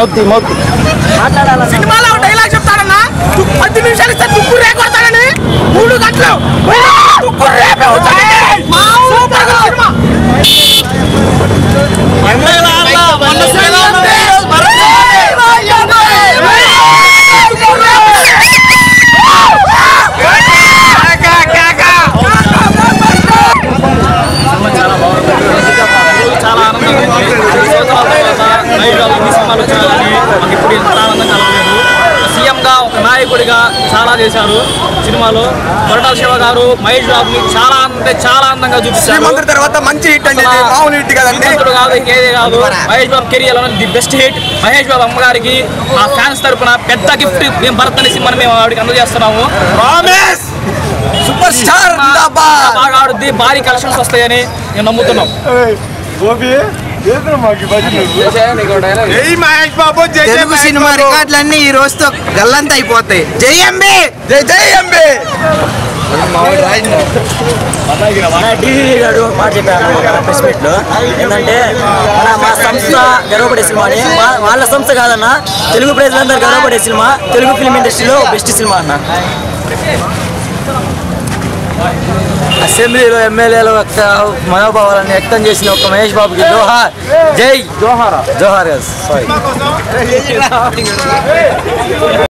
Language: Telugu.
మౌతి మౌతి సినిమాలో ఒక డైలాగ్ చెప్తాడన్నా తు- పది నిమిషాలు ఇస్తే తుక్కు రేకొడతాడని మూడు గంటలు తుక్కు రేపే వచ్చాడండి. సూపర్ గా సినిమా. మన సినిమా అంతే. చాలా బాగుంది చాలా ఆనందంగా ఉంది ఐదు సంవత్సరాల తర్వాత నైట్ ఈ సినిమాలు వచ్చాయని మాకు ఇప్పుడు ఇంత ఆనందంగా కలగలేదు సీఎంగా ఒక నాయకుడిగా చాలా చేశారు సినిమాలో కొరటాల శివ గారు మహేష్ బాబుని చాలా అంటే చాలా అందంగా చూపించారు శ్రీమంతుడి తర్వాత మంచి హిట్ అండి ఇది మామూలు హిట్ కదండి శ్రీమంతుడు కాదు ఇంకేదే కాదు మహేష్ బాబు కెరియర్ లో the best hit Mahesh Babu అమ్మగారికి మా ఫ్యాన్స్ తరపున పెద్ద గిఫ్ట్ మేము భరత్ అనే సినిమాని మేము ఆవిడకి అందజేస్తున్నాము ప్రామిస్ సూపర్ స్టార్ జిందాబాద్ బాగా ఆడుద్ది భారీ కలెక్షన్స్ వస్తాయని మేము నమ్ముతున్నాం జై మహేష్ బాబు జై జై తెలుగు మహేష్ సినిమా బాబు. రికార్డులన్నీ ఈ రోజుతో గల్లంత అయిపోతాయి జై ఎంబీ జై జై ఎంబీ టీవీ గారు మాట చెప్పారు ప్రెస్ మీట్ లో ఏంటంటే మన మా సంస్థ గర్వపడే సినిమా అని మా- వాళ్ళ సంస్థ కాదన్న తెలుగు ప్రజలందరూ గర్వపడే సినిమా తెలుగు ఫిల్మ్ ఇండస్ట్రీలో బెస్ట్ సినిమా అన్న అసెంబ్లీలో ఎమ్మెల్యేల యొక్క మనోభావాలను వ్యక్తం చేసిన ఒక మహేష్ బాబుకి జోహార్ జై జోహార్ జోహార్ సారీ